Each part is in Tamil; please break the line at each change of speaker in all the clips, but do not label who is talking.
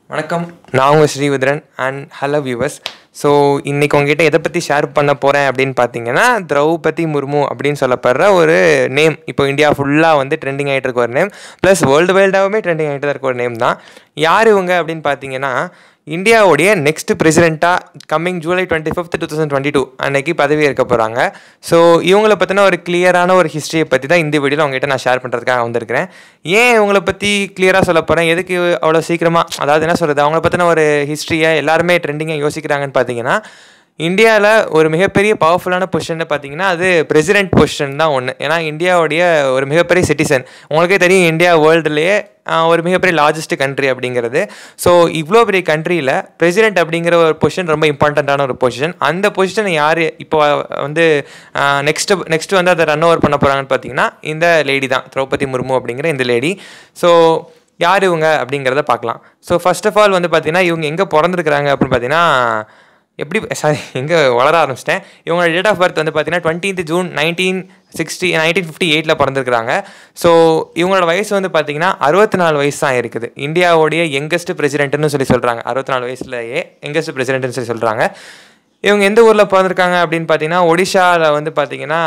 வணக்கம் நான் உங்கள் Srividhran and hello viewers so இன்றைக்கி உங்ககிட்ட எதை பற்றி ஷேர் பண்ண போகிறேன் அப்படின்னு பார்த்தீங்கன்னா திரௌபதி முர்மு அப்படின்னு சொல்லப்படுற ஒரு நேம் இப்போ இந்தியா ஃபுல்லாக வந்து ட்ரெண்டிங் ஆகிட்டு இருக்க ஒரு நேம் ப்ளஸ் வேர்ல்டு வைல்டாகவுமே ட்ரெண்டிங் ஆகிட்டு இருக்க ஒரு நேம் தான் யார் இவங்க அப்படின்னு பார்த்தீங்கன்னா இந்தியாவுடைய நெக்ஸ்ட் பிரசிடெண்ட்டாக coming July twenty fifth two thousand twenty two அன்னைக்கு பதவி ஏற்க போகிறாங்க ஸோ இவங்கள பற்றின ஒரு கிளியரான ஒரு ஹிஸ்ட்ரியை பற்றி தான் இந்த வீடியோவில் உங்ககிட்ட நான் ஷேர் பண்ணுறதுக்காக வந்திருக்கிறேன் ஏன் இவங்களை பற்றி கிளியராக சொல்ல போகிறேன் எதுக்கு அவ்வளோ சீக்கிரமாக அதாவது என்ன சொல்கிறது அவங்கள பற்றின ஒரு ஹிஸ்ட்ரியை எல்லாருமே ட்ரெண்டிங்காக யோசிக்கிறாங்கன்னு பார்த்தீங்கன்னா இந்தியாவில் ஒரு மிகப்பெரிய பவர்ஃபுல்லான பொசிஷன் பார்த்தீங்கன்னா அது பிரசிடென்ட் பொசிஷன் தான் ஒன்று ஏன்னா இந்தியாவுடைய ஒரு மிகப்பெரிய சிட்டிசன் உங்களுக்கே தெரியும் இந்தியா வேர்ல்டுலேயே ஒரு மிகப்பெரிய லார்ஜஸ்ட் கண்ட்ரி அப்படிங்கிறது ஸோ இவ்வளோ பெரிய கண்ட்ரியில் பிரசிடென்ட் அப்படிங்கிற ஒரு பொசிஷன் ரொம்ப இம்பார்ட்டண்ட்டான ஒரு பொசிஷன் அந்த பொசிஷனை யார் இப்போ வந்து நெக்ஸ்ட் நெக்ஸ்ட் வந்து அதை ரன் ஓவர் பண்ண போகிறாங்கன்னு பார்த்தீங்கன்னா இந்த லேடி தான் திரௌபதி முர்மு அப்படிங்கிற இந்த லேடி ஸோ யார் இவங்க அப்படிங்கிறத பார்க்கலாம் ஸோ ஃபர்ஸ்ட் ஆஃப் ஆல் வந்து பார்த்தீங்கன்னா இவங்க எங்கே பிறந்திருக்கிறாங்க அப்படின்னு பார்த்தீங்கன்னா எப்படி சாரி எங்கே வளர ஆரம்பிச்சிட்டேன் இவங்களோட டேட் ஆஃப் பர்த் வந்து பார்த்தீங்கன்னா twentieth June nineteen sixty nineteen fifty எயிட்டில் பிறந்திருக்கிறாங்க ஸோ இவங்களோட வயசு வந்து பார்த்தீங்கன்னா அறுபத்தி நாலு வயசு தான் இருக்குது இந்தியாவுடைய யங்கஸ்ட் பிரசிடென்ட்னு சொல்லி சொல்கிறாங்க அறுபத்தி நாலு வயசுலேயே யங்கஸ்ட் பிரசிடென்ட்னு சொல்லி சொல்கிறாங்க இவங்க எந்த ஊரில் பிறந்திருக்காங்க அப்படின்னு பார்த்தீங்கன்னா ஒடிஷாவில் வந்து பார்த்தீங்கன்னா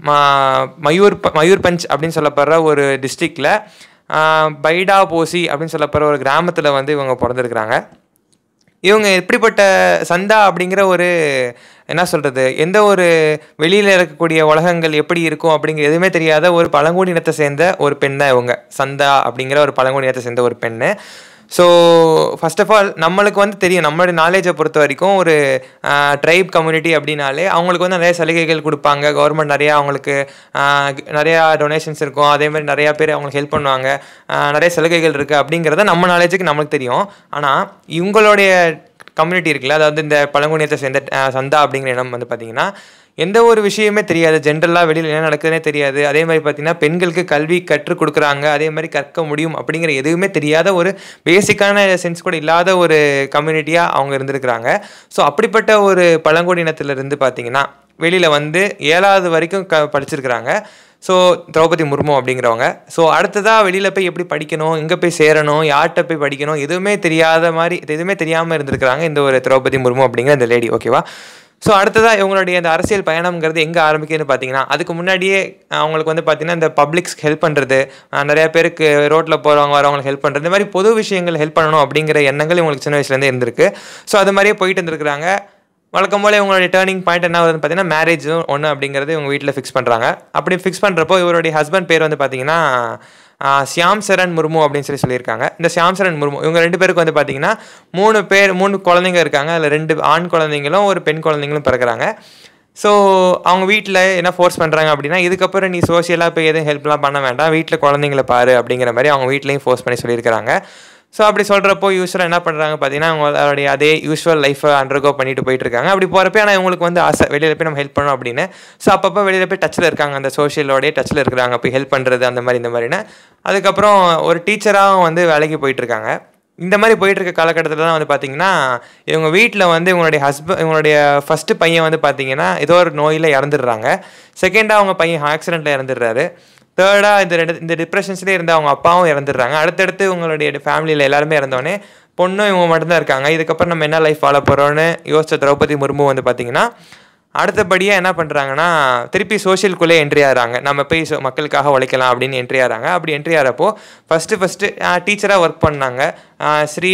மயூர் மயூர் பஞ்ச் அப்படின்னு சொல்லப்படுற ஒரு டிஸ்ட்ரிக்டில் பைடா போசி அப்படின்னு சொல்லப்படுற ஒரு கிராமத்தில் வந்து இவங்க பிறந்திருக்கிறாங்க இவங்க எப்படிப்பட்ட சந்தா அப்படிங்கிற ஒரு என்ன சொல்கிறது எந்த ஒரு வெளியில் இருக்கக்கூடிய உலகங்கள் எப்படி இருக்கும் அப்படிங்கிற எதுவுமே தெரியாத ஒரு பழங்குடி இனத்தை சேர்ந்த ஒரு பெண் தான் இவங்க சந்தா அப்படிங்கிற ஒரு பழங்குடி இனத்தை சேர்ந்த ஒரு பெண் ஸோ ஃபஸ்ட் ஆஃப் ஆல் நம்மளுக்கு வந்து தெரியும் நம்மளுடைய நாலேஜை பொறுத்த வரைக்கும் ஒரு ட்ரைப் கம்யூனிட்டி அப்படின்னாலே அவங்களுக்கு வந்து நிறைய சலுகைகள் கொடுப்பாங்க கவர்மெண்ட் நிறையா அவங்களுக்கு நிறையா டொனேஷன்ஸ் இருக்கும் அதே மாதிரி நிறையா பேர் அவங்களுக்கு ஹெல்ப் பண்ணுவாங்க நிறைய சலுகைகள் இருக்குது அப்படிங்கிறத நம்ம நாலேஜுக்கு நம்மளுக்கு தெரியும் ஆனால் இவங்களுடைய கம்யூனிட்டி இருக்குல்ல அதாவது இந்த பழங்குடியத்தை சேர்ந்த சந்தா அப்படிங்கிற இடம் வந்து பார்த்திங்கன்னா எந்த ஒரு விஷயமே தெரியாது ஜென்ரலாக வெளியில் என்ன நடக்குதுன்னே தெரியாது அதே மாதிரி பார்த்திங்கன்னா பெண்களுக்கு கல்வி கற்றுக் கொடுக்குறாங்க அதே மாதிரி கற்க முடியும் அப்படிங்கிற எதுவுமே தெரியாத ஒரு பேசிக்கான சென்ஸ் கூட இல்லாத ஒரு கம்யூனிட்டியாக அவங்க இருந்திருக்கிறாங்க ஸோ அப்படிப்பட்ட ஒரு பழங்குடியினத்திலிருந்து பார்த்திங்கன்னா வெளியில் வந்து ஏழாவது வரைக்கும் க படிச்சிருக்கிறாங்க ஸோ திரௌபதி முர்மு அப்படிங்கிறவங்க ஸோ அடுத்ததாக வெளியில் போய் எப்படி படிக்கணும் எங்கே போய் சேரணும் யார்கிட்ட போய் படிக்கணும் எதுவுமே தெரியாத மாதிரி எதுவுமே தெரியாமல் இருந்திருக்கிறாங்க இந்த ஒரு திரௌபதி முர்மு அப்படிங்கிற இந்த லேடி ஓகேவா ஸோ அடுத்ததாக இவங்களுடைய இந்த அரசியல் பயணம்ங்கிறது எங்கே ஆரம்பிக்குதுன்னு பார்த்தீங்கன்னா அதுக்கு முன்னாடியே அவங்களுக்கு வந்து பார்த்தீங்கன்னா இந்த பப்ளிக்ஸ்க்கு ஹெல்ப் பண்ணுறது நிறைய பேருக்கு ரோட்டில் போகிறவங்க வரவங்களுக்கு ஹெல்ப் பண்ணுறது இந்த மாதிரி பொது விஷயங்கள் ஹெல்ப் பண்ணணும் அப்படிங்கிற எண்ணங்கள் இவங்களுக்கு சின்ன வயசுலேருந்தே இருந்திருக்கு ஸோ அது மாதிரியே போயிட்டு இருந்திருக்கிறாங்க வழக்கம் போல் இவங்களுடைய டேர்னிங் பாயிண்ட் என்ன வருதுன்னு பார்த்தீங்கன்னா மேரேஜ் ஒன்று அப்படிங்கிறது இவங்க வீட்டில் ஃபிக்ஸ் பண்ணுறாங்க அப்படி ஃபிக்ஸ் பண்ணுறப்போ இவருடைய ஹஸ்பண்ட் பேர் வந்து பார்த்தீங்கன்னா சியாம் சரண் முர்மு அப்படின்னு சொல்லி சொல்லியிருக்காங்க இந்த சியாம் சரண் முர்மு இவங்க ரெண்டு பேருக்கு வந்து பார்த்தீங்கன்னா மூணு பேர் மூணு குழந்தைங்க இருக்காங்க அதில் ரெண்டு ஆண் குழந்தைங்களும் ஒரு பெண் குழந்தைங்களும் பிறக்கிறாங்க ஸோ அவங்க வீட்டில் என்ன ஃபோர்ஸ் பண்ணுறாங்க அப்படின்னா இதுக்கப்புறம் நீ சோஷியலாக போய் எதுவும் ஹெல்ப்லாம் பண்ண வேண்டாம் வீட்டில் குழந்தைங்கள பாரு அப்படிங்கிற மாதிரி அவங்க வீட்லேயும் ஃபோர்ஸ் பண்ணி சொல்லியிருக்கிறாங்க ஸோ அப்படி சொல்கிறப்போ யூஸ்வலாக என்ன பண்ணுறாங்க பார்த்தீங்கன்னா அவங்களுடைய அதே யூஸ்வல் லைஃப்பை அண்டர்கோ பண்ணிட்டு போயிட்டு இருக்காங்க அப்படி போகிறப்ப ஆனால் இவங்களுக்கு வந்து ஆசை வெளியில் போய் நம்ம ஹெல்ப் பண்ணோம் அப்படின்னு ஸோ அப்பப்போ வெளியில் போய் டச்சில் இருக்காங்க அந்த சோஷியலோடய டச்சில் இருக்கிறாங்க போய் ஹெல்ப் பண்ணுறது அந்த மாதிரி இந்த மாதிரின்னு அதுக்கப்புறம் ஒரு டீச்சராகவும் வந்து வேலைக்கு போயிட்டுருக்காங்க இந்த மாதிரி போயிட்டு இருக்க காலகட்டத்தில் தான் வந்து பார்த்தீங்கன்னா இவங்க வீட்டில் வந்து இவங்களுடைய ஹஸ்பண்ட் இவங்களுடைய ஃபஸ்ட்டு பையன் வந்து பார்த்தீங்கன்னா ஏதோ ஒரு நோயில் இறந்துடுறாங்க செகண்டாக அவங்க பையன் ஆக்சிடெண்ட்டில் இறந்துடுறாரு தேர்டாக இந்த ரெண்டு இந்த டிப்ரெஷன்ஸ்லேயே இருந்த அவங்க அப்பாவும் இறந்துடுறாங்க அடுத்தடுத்து உங்களுடைய ஃபேமிலியில் எல்லாருமே இறந்தோடனே பொண்ணும் இவங்க மட்டும்தான் இருக்காங்க இதுக்கப்புறம் நம்ம என்ன லைஃப் வாழ போகிறோன்னு யோசிச்ச திரௌபதி முர்மு வந்து பார்த்தீங்கன்னா அடுத்தபடியாக என்ன பண்ணுறாங்கன்னா திருப்பி சோஷியலுக்குள்ளே என்ட்ரி ஆகிறாங்க நம்ம போய் மக்களுக்காக உழைக்கலாம் அப்படின்னு என்ட்ரி ஆகிறாங்க அப்படி என்ட்ரி ஆகிறப்போ ஃபஸ்ட்டு ஃபஸ்ட்டு டீச்சராக ஒர்க் பண்ணாங்க ஸ்ரீ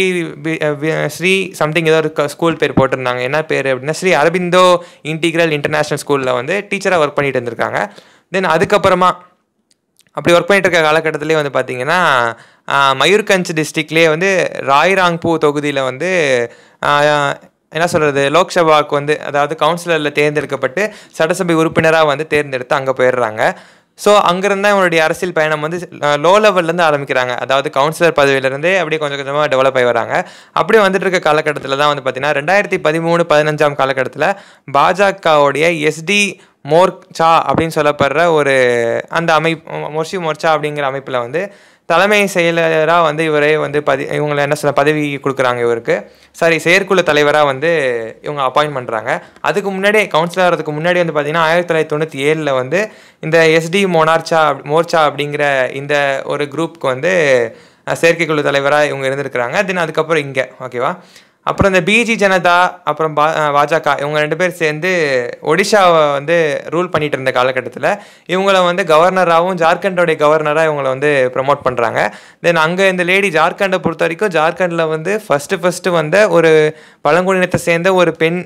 ஸ்ரீ சம்திங் ஏதோ ஒரு ஸ்கூல் பேர் போட்டிருந்தாங்க என்ன பேர் அப்படின்னா ஸ்ரீ அரபிந்தோ இன்டிகிரல் இன்டர்நேஷ்னல் ஸ்கூலில் வந்து டீச்சராக ஒர்க் பண்ணிட்டு இருந்திருக்காங்க தென் அதுக்கப்புறமா அப்படி ஒர்க் பண்ணிட்டு இருக்க காலகட்டத்திலே வந்து பார்த்தீங்கன்னா மயூர்கஞ்ச் டிஸ்ட்ரிக்ட்லேயே வந்து ராய்ராங்பூ தொகுதியில் வந்து என்ன சொல்கிறது லோக்சபாவுக்கு வந்து அதாவது கவுன்சிலரில் தேர்ந்தெடுக்கப்பட்டு சட்டசபை உறுப்பினராக வந்து தேர்ந்தெடுத்து அங்கே போயிடுறாங்க ஸோ அங்கேருந்தா இவனுடைய அரசியல் பயணம் வந்து லோ லெவல்லேருந்து ஆரம்பிக்கிறாங்க அதாவது கவுன்சிலர் பதவியிலேருந்தே அப்படியே கொஞ்சம் கொஞ்சமாக டெவலப் ஆகி வராங்க அப்படி வந்துட்டு இருக்க காலகட்டத்தில் தான் வந்து பார்த்தீங்கன்னா ரெண்டாயிரத்தி பதிமூணு பதினஞ்சாம் காலகட்டத்தில் பாஜகவுடைய எஸ்டி மோர்ச்சா அப்படின்னு சொல்லப்படுற ஒரு அந்த அமைப்பு மொர்ஷி மோர்ச்சா அப்படிங்கிற அமைப்பில் வந்து தலைமை செயலராக வந்து இவரே வந்து பதி இவங்களை என்ன சொல்ல பதவி கொடுக்குறாங்க இவருக்கு சாரி செயற்குழு தலைவராக வந்து இவங்க அப்பாயின்ட் பண்ணுறாங்க அதுக்கு முன்னாடியே கவுன்சிலர் ஆகிறதுக்கு முன்னாடி வந்து பார்த்தீங்கன்னா ஆயிரத்தி தொள்ளாயிரத்தி தொண்ணூற்றி ஏழில் வந்து இந்த எஸ்டி மோனார்ச்சா மோர்ச்சா அப்படிங்கிற இந்த ஒரு குரூப்புக்கு வந்து அஹ், செயற்கைக்குழு தலைவராக இவங்க இருந்திருக்கிறாங்க தென் அதுக்கப்புறம் இங்கே ஓகேவா அப்புறம் இந்த பிஜி ஜனதா அப்புறம் பா அஹ், பாஜக இவங்க ரெண்டு பேர் சேர்ந்து ஒடிஷாவை வந்து ரூல் பண்ணிட்டு இருந்த காலகட்டத்தில் இவங்கள வந்து கவர்னராகவும் ஜார்க்கண்டோடைய கவர்னராக இவங்கள வந்து ப்ரமோட் பண்ணுறாங்க தென் அங்கே இந்த லேடி ஜார்க்கண்டை பொறுத்த வரைக்கும் ஜார்க்கண்டில் வந்து ஃபஸ்ட்டு ஃபஸ்ட்டு வந்த ஒரு பழங்குடியினத்தை சேர்ந்த ஒரு பெண்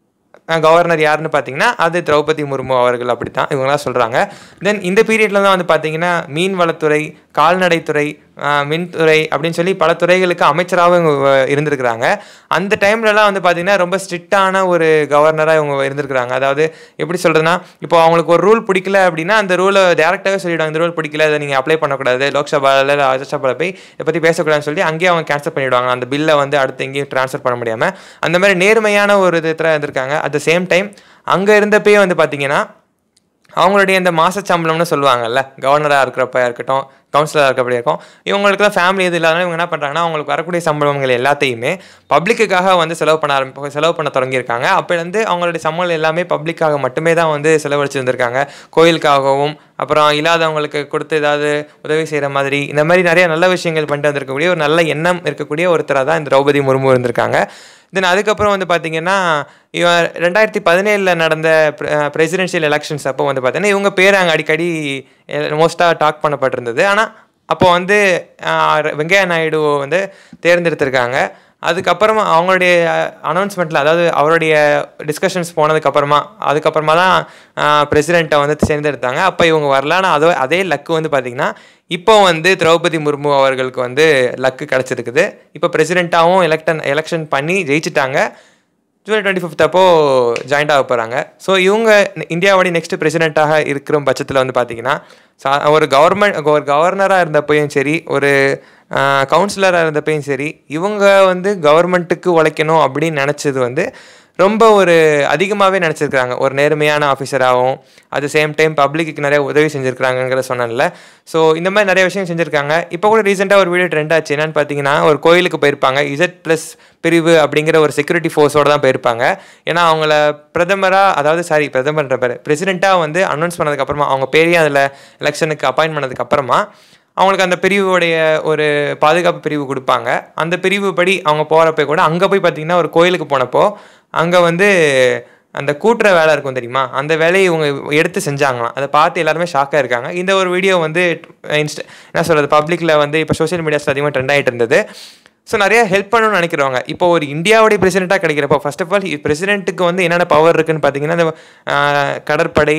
கவர்னர் யாருன்னு பார்த்தீங்கன்னா அது திரௌபதி முர்மு அவர்கள் அப்படி தான் இவங்களாம் சொல்கிறாங்க தென் இந்த பீரியடில் தான் வந்து பார்த்தீங்கன்னா மீன் வளத்துறை கால்நடைத்துறை ஆஹ், மின்துறை அப்படின்னு சொல்லி பல துறைகளுக்கு அமைச்சராகவும் இவங்க இருந்திருக்கிறாங்க அந்த டைம்லலாம் வந்து பார்த்தீங்கன்னா ரொம்ப ஸ்ட்ரிக்டான ஒரு கவர்னராக இவங்க இருந்திருக்கிறாங்க அதாவது எப்படி சொல்கிறதுனா இப்போ அவங்களுக்கு ஒரு ரூல் பிடிக்கல அப்படின்னா அந்த ரூலை டேரெக்டாகவே சொல்லிவிடுவாங்க இந்த ரூல் பிடிக்கல அதை நீங்கள் அப்ளை பண்ணக்கூடாது லோக்சபாவில் இல்லை ராஜ்யசபாவில் போய் இதை பற்றி பேசக்கூடாதுன்னு சொல்லி அங்கேயே அவங்க கேன்சல் பண்ணிவிடுவாங்க அந்த பில்லை வந்து அடுத்து எங்கேயும் ட்ரான்ஸ்ஃபர் பண்ண முடியாமல் அந்த மாதிரி நேர்மையான ஒரு இதில் இருந்திருக்காங்க அட் த சேம் டைம் அங்கே இருந்தப்பயே வந்து பார்த்தீங்கன்னா அவங்களுடைய இந்த மாச சம்பளம்னு சொல்லுவாங்கல்ல கவர்னராக இருக்கிறப்ப இருக்கட்டும் கவுன்சிலராக இருக்கப்படி இருக்கும் இவங்களுக்கு தான் ஃபேமிலி எது இல்லாதனால இவங்க என்ன பண்ணுறாங்கன்னா அவங்களுக்கு வரக்கூடிய சம்பளங்கள் எல்லாத்தையுமே பப்ளிக்குக்காக வந்து செலவு பண்ண ஆரம்பி செலவு பண்ண தொடங்கியிருக்காங்க அப்போலேருந்து அவங்களுடைய சம்பளம் எல்லாமே பப்ளிக்காக மட்டுமே தான் வந்து செலவழிச்சு வந்திருக்காங்க கோயிலுக்காகவும் அப்புறம் இல்லாதவங்களுக்கு கொடுத்து ஏதாவது உதவி செய்கிற மாதிரி இந்த மாதிரி நிறைய நல்ல விஷயங்கள் பண்ணிட்டு வந்திருக்கக்கூடிய ஒரு நல்ல எண்ணம் இருக்கக்கூடிய ஒருத்தராக தான் இந்த திரௌபதி முர்மு இருந்திருக்காங்க தென் அதுக்கப்புறம் வந்து பார்த்தீங்கன்னா இவன் ரெண்டாயிரத்தி பதினேழில் நடந்த பிரசிடென்ஷியல் எலெக்ஷன்ஸ் அப்போ வந்து பார்த்தீங்கன்னா இவங்க பேர் அங்கே அடிக்கடி மோஸ்ட்டாக டாக் பண்ணப்பட்டிருந்தது ஆனால் அப்போ வந்து அஹ், வெங்கையா நாயுடு வந்து தேர்ந்தெடுத்திருக்காங்க அதுக்கப்புறமா அவங்களுடைய அனௌன்ஸ்மெண்ட்டில் அதாவது அவருடைய டிஸ்கஷன்ஸ் போனதுக்கப்புறமா அதுக்கப்புறமா தான் பிரசிடெண்ட்டை வந்து தேர்ந்தெடுத்தாங்க அப்போ இவங்க வரல ஆனால் அதோ அதே லக்கு வந்து பார்த்திங்கன்னா இப்போ வந்து திரௌபதி முர்மு அவர்களுக்கு வந்து லக்கு கிடச்சிருக்குது இப்போ பிரசிடெண்ட்டாகவும் எலெக்டன் எலெக்ஷன் பண்ணி ஜெயிச்சிட்டாங்க ஜூலை டுவெண்ட்டி ஃபிஃப்த் அப்போ ஜாயிண்ட் ஆக போகிறாங்க ஸோ இவங்க இந்தியாவோடைய நெக்ஸ்ட் பிரசிடெண்ட்டாக இருக்கிற பட்சத்தில் வந்து பார்த்தீங்கன்னா சா- ஒரு கவர்மெண்ட் ஒரு கவர்னராக இருந்தப்பையும் சரி ஒரு கவுன்சிலராக இருந்தப்பையும் சரி இவங்க வந்து கவர்மெண்ட்டுக்கு உழைக்கணும் அப்படின்னு நினச்சது வந்து ரொம்ப ஒரு அதிகமாகவே நினச்சிருக்கிறாங்க ஒரு நேர்மையான ஆஃபீஸராகவும் அட் சேம் டைம் பப்ளிக்கு நிறைய உதவி செஞ்சுருக்காங்கிறத சொன்னேன்ல ஸோ இந்த மாதிரி நிறைய விஷயம் செஞ்சுருக்காங்க இப்போ கூட ரீசெண்டாக ஒரு வீடியோ ட்ரெண்ட் ஆச்சு என்னன்னு பார்த்தீங்கன்னா ஒரு கோயிலுக்கு போயிருப்பாங்க இசட் ப்ளஸ் பிரிவு அப்படிங்கிற ஒரு செக்யூரிட்டி ஃபோர்ஸோடு தான் போயிருப்பாங்க ஏன்னா அவங்கள பிரதமராக அதாவது சாரி பிரதமர்ன்ற பேர் பிரசிடெண்ட்டாக வந்து அனௌன்ஸ் பண்ணதுக்கப்புறமா அவங்க பேரையும் அதில் எலெக்ஷனுக்கு அப்பாயின்ட் பண்ணதுக்கப்புறமா அவங்களுக்கு அந்த பிரிவுடைய ஒரு பாதுகாப்பு பிரிவு கொடுப்பாங்க அந்த பிரிவு படி அவங்க போகிறப்ப கூட அங்கே போய் பார்த்தீங்கன்னா ஒரு கோயிலுக்கு போனப்போ அங்கே வந்து அந்த கூட்டுற வேலை இருக்கும் தெரியுமா அந்த வேலையை இவங்க எடுத்து செஞ்சாங்களாம் அதை பார்த்து எல்லாருமே ஷாக்காக இருக்காங்க இந்த ஒரு வீடியோ வந்து இன்ஸ்ட என்ன சொல்கிறது பப்ளிக்கில் வந்து இப்போ சோஷியல் மீடியாஸில் அதிகமாக ட்ரெண்ட் ஆகிட்டு இருந்தது ஸோ நிறைய ஹெல்ப் பண்ணணும்னு நினைக்கிறவங்க இப்போ ஒரு இந்தியாவுடைய பிரசிடெண்ட்டாக கிடைக்கிறப்போ ஃபர்ஸ்ட் ஆஃப் ஆல் பிரசிடென்ட்டுக்கு வந்து என்னென்ன பவர் இருக்குன்னு பார்த்தீங்கன்னா இந்த ஆஹ், கடற்படை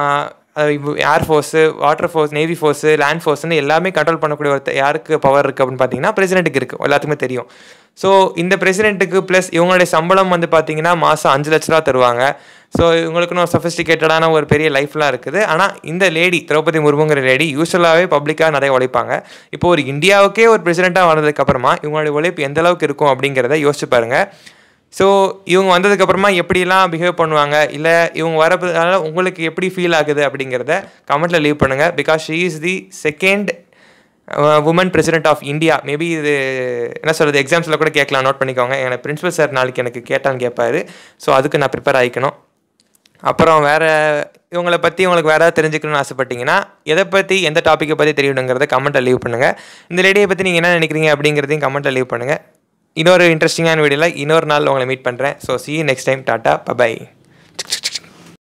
air force water force navy force land ஃபோர்ஸ்னு எல்லாமே கண்ட்ரோல் பண்ணக்கூடிய ஒருத்த யாருக்கு பவர் இருக்குது அப்படின்னு பார்த்தீங்கன்னா பிரசிடென்ட்டுக்கு இருக்குது எல்லாத்துக்குமே தெரியும் ஸோ இந்த பிரசிடென்ட்டுக்கு ப்ளஸ் இவங்களுடைய சம்பளம் வந்து பார்த்தீங்கன்னா மாதம் அஞ்சு லட்ச ரூபா தருவாங்க ஸோ இவங்களுக்குன்னு ஒரு சொஃபிஸ்டிகேட்டடான ஒரு பெரிய லைஃப்லாம் இருக்குது ஆனால் இந்த லேடி திரௌபதி முர்முங்கிற லேடி யூஸ்வலாகவே பப்ளிக்காக நிறைய உழைப்பாங்க இப்போ ஒரு இந்தியாவுக்கே ஒரு பிரசிடெண்ட்டாக வந்ததுக்கப்புறமா இவங்களுடைய உழைப்பு எந்த அளவுக்கு இருக்கும் அப்படிங்கிறத யோசிச்சு பாருங்கள் ஸோ இவங்க வந்ததுக்கப்புறமா எப்படிலாம் பிஹேவ் பண்ணுவாங்க இல்லை இவங்க வரதுனால உங்களுக்கு எப்படி ஃபீல் ஆகுது அப்படிங்கிறத கமெண்ட்டில் லீவ் பண்ணுங்கள் because she is the second woman president of India maybe இது என்ன சொல்கிறது எக்ஸாம்ஸில் கூட கேட்கலாம் நோட் பண்ணிக்கோங்க எனக்கு பிரின்சிபல் சார் நாளைக்கு எனக்கு கேட்டான்னு கேட்பாரு ஸோ அதுக்கு நான் ப்ரிப்பேர் ஆகிக்கணும் அப்புறம் வேறு இவங்களை பற்றி உங்களுக்கு வேறு ஏதாவது தெரிஞ்சுக்கணும்னு ஆசைப்பட்டீங்கன்னா எதை பற்றி எந்த டாப்பிக்கை பற்றி தெரியணுங்கிறத கமெண்ட்டில் லீவ் பண்ணுங்கள் இந்த லேடியை பற்றி நீங்கள் என்ன நினைக்கிறீங்க அப்படிங்கிறதையும் கமெண்ட்டில் லீவ் பண்ணுங்கள் இன்னொரு இன்ட்ரெஸ்டிங்கான வீடியோவில் இன்னொரு நாள் உங்களை மீட் பண்ணுறேன் so see next time tata bye bye